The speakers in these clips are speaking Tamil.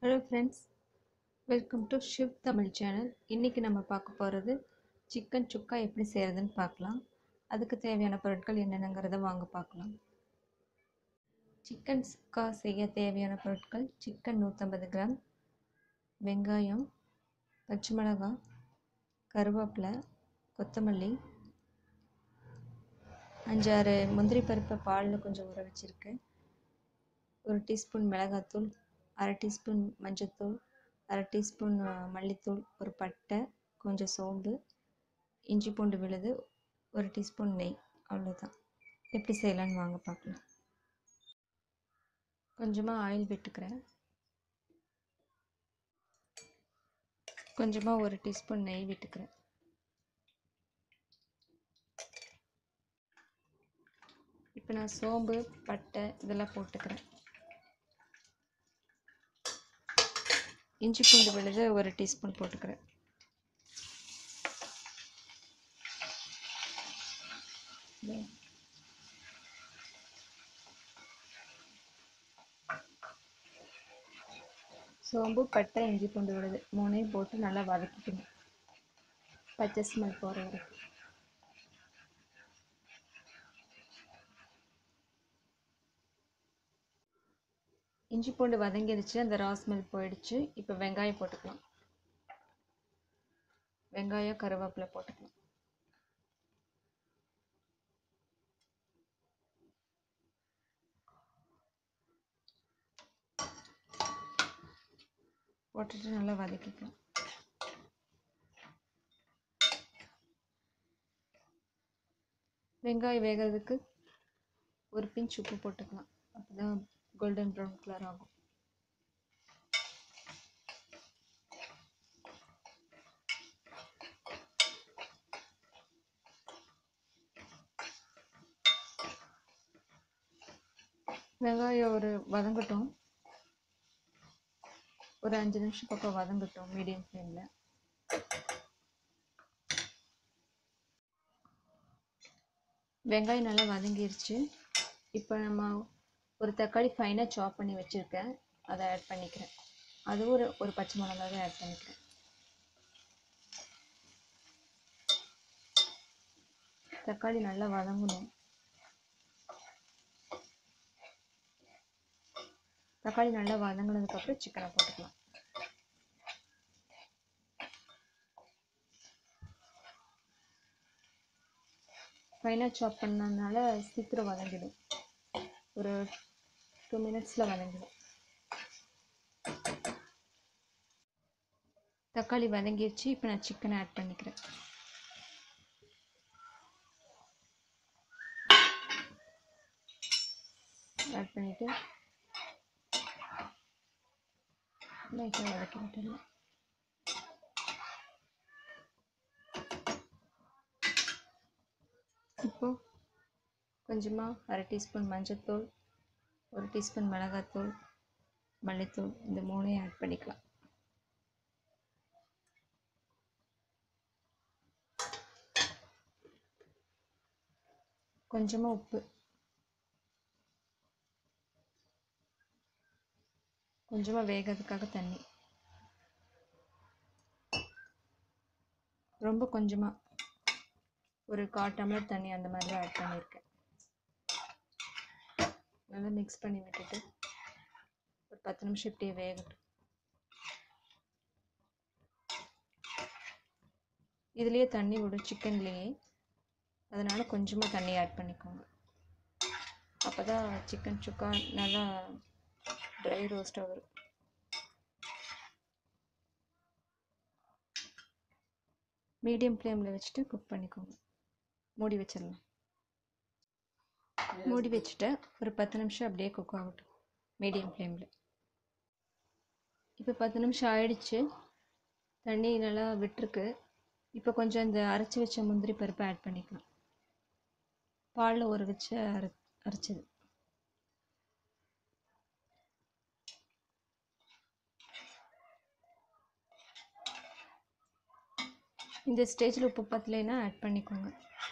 hello friends welcome to Shiv Tamil channel இன்றைக்கி நம்ம பார்க்க போகிறது சிக்கன் சுக்கா எப்படி செய்கிறதுன்னு பார்க்கலாம் அதுக்கு தேவையான பொருட்கள் என்னென்னங்கிறத வாங்க பார்க்கலாம் சிக்கன் சுக்கா செய்ய தேவையான பொருட்கள் சிக்கன் நூற்றம்பது கிராம் வெங்காயம் பச்சை மிளகாய் கருவேப்பிலை கொத்தமல்லி அஞ்சாறு முந்திரி பருப்பை பாலில் கொஞ்சம் ஊற வச்சுருக்கேன் ஒரு டீஸ்பூன் மிளகாத்தூள் அரை டீஸ்பூன் மஞ்சத்தூள் அரை டீஸ்பூன் மல்லித்தூள் ஒரு பட்டை கொஞ்சம் சோம்பு இஞ்சி பூண்டு விழுது ஒரு டீஸ்பூன் நெய் அவ்வளோதான் எப்படி செய்யலான்னு வாங்க பார்க்கலாம் கொஞ்சமாக ஆயில் விட்டுக்கிறேன் கொஞ்சமாக ஒரு டீஸ்பூன் நெய் விட்டுக்கிறேன் இப்போ நான் சோம்பு பட்டை இதெல்லாம் போட்டுக்கிறேன் இஞ்சி பூண்டு விழுது ஒரு டீஸ்பூன் போட்டுக்கிறேன் சோம்பு பட்டை இஞ்சி பூண்டு விழுது மூணையும் போட்டு நல்லா வதக்கிக்கணும் பச்சை ஸ்மெல் போகிற வரைக்கும் இஞ்சி பூண்டு வதங்கிடுச்சு அந்த ரா ஸ்மெல் போயிடுச்சு இப்போ வெங்காயம் போட்டுக்கலாம் வெங்காயம் கருவேப்பிலை போட்டுக்கலாம் போட்டுட்டு நல்லா வதக்கிக்கலாம் வெங்காயம் வேகிறதுக்கு ஒரு பிஞ்ச் உப்பு போட்டுக்கலாம் அப்போ தான் கோல்டன் ப்ரௌன் கலர் ஆகும் வெங்காயம் ஒரு வதங்கட்டும் ஒரு அஞ்சு நிமிஷம் பக்கம் வதங்கட்டும் மீடியம் ஃப்ளேமில் வெங்காயம் நல்லா வதங்கிருச்சு இப்போ நம்ம ஒரு தக்காளி ஃபைனாக சாப் பண்ணி வச்சுருக்கேன் அதை ஆட் பண்ணிக்கிறேன் அதுவும் ஒரு ஒரு பச்சை மிளகாவே ஆட் பண்ணிக்கிறேன் தக்காளி நல்லா வதங்கணும் தக்காளி நல்லா வதங்கினதுக்கப்புறம் சிக்கனை போட்டுக்கலாம் ஃபைனாக சாப் பண்ணதுனால சீக்கிரம் வதங்கிடும் ஒரு டூ மினிட்ஸில் வதங்கிடும் தக்காளி வதங்கிடுச்சு இப்போ நான் சிக்கனை ஆட் பண்ணிக்கிறேன் ஆட் பண்ணிவிட்டு லைட்டாக வதக்கி விட்டுடலாம் இப்போது கொஞ்சமாக அரை டீஸ்பூன் மஞ்சள்தூள் ஒரு டீஸ்பூன் மிளகாத்தூள் மல்லித்தூள் இந்த மூணையும் ஆட் பண்ணிக்கலாம் கொஞ்சமாக உப்பு கொஞ்சமாக வேகிறதுக்காக தண்ணி ரொம்ப கொஞ்சமாக ஒரு கால் டம்ளர் தண்ணி அந்த மாதிரி தான் ஆட் பண்ணியிருக்கேன் நல்லா மிக்ஸ் பண்ணி விட்டுட்டு ஒரு பத்து நிமிஷம் இப்படியே வேகட்டும் இதுலேயே தண்ணி விடும் சிக்கன்லேயே அதனால் கொஞ்சமாக தண்ணி ஆட் பண்ணிக்கோங்க அப்போ தான் சிக்கன் சுக்கா நல்லா ட்ரை ரோஸ்ட்டாக வரும் மீடியம் ஃப்ளேமில் வச்சுட்டு குக் பண்ணிக்கோங்க மூடி வச்சிடலாம் மூடி வச்சுட்டு ஒரு பத்து நிமிஷம் அப்படியே குக் ஆகட்டும் மீடியம் ஃப்ளேமில் இப்போ பத்து நிமிஷம் ஆயிடுச்சு தண்ணி நல்லா விட்டுருக்கு இப்போ கொஞ்சம் இந்த அரைச்சி வச்ச முந்திரி பருப்பை ஆட் பண்ணிக்கலாம் பாலில் ஊற வச்சு அரை அரைச்சது இந்த ஸ்டேஜில் உப்பு பத்தலைன்னா ஆட் பண்ணிக்கோங்க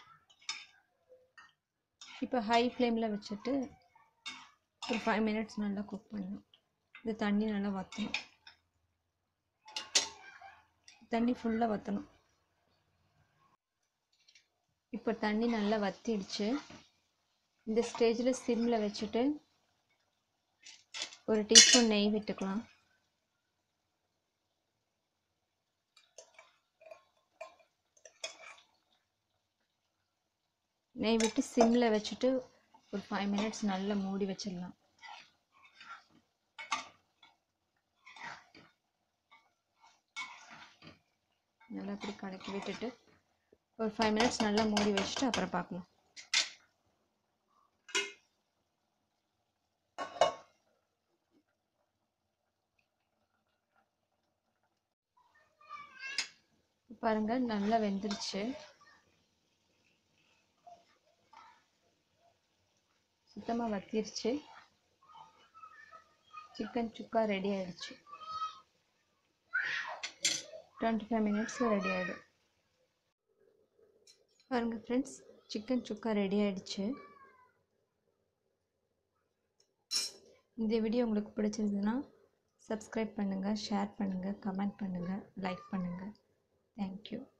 இப்போ ஹை ஃப்ளேமில் வச்சுட்டு ஒரு ஃபைவ் மினிட்ஸ் நல்லா குக் பண்ணணும் இந்த தண்ணி நல்லா வற்றணும் தண்ணி ஃபுல்லாக வற்றணும் இப்போ தண்ணி நல்லா வத்திடுச்சு இந்த ஸ்டேஜில் சிம்மில் வச்சுட்டு ஒரு டீஸ்பூன் நெய் விட்டுக்கலாம் நெய் விட்டு சிம்மில் வச்சுட்டு ஒரு ஃபைவ் மினிட்ஸ் நல்லா மூடி வச்சிடலாம் நல்லா இப்படி கலக்கி விட்டுட்டு ஒரு ஃபைவ் மினிட்ஸ் நல்லா மூடி வச்சுட்டு அப்புறம் பார்க்கலாம் பாருங்க நல்லா வெந்துருச்சு சுத்தமாக வத்திருச்சு சிக்கன் சுக்கா ரெடி ஆயிடுச்சு டுவெண்ட்டி ஃபைவ் மினிட்ஸில் ரெடி ஆகிடும் பாருங்கள் ஃப்ரெண்ட்ஸ் சிக்கன் சுக்கா ரெடி ஆயிடுச்சு இந்த வீடியோ உங்களுக்கு பிடிச்சிருந்ததுன்னா சப்ஸ்கிரைப் பண்ணுங்கள் ஷேர் பண்ணுங்கள் கமெண்ட் பண்ணுங்கள் லைக் பண்ணுங்கள் தேங்க்யூ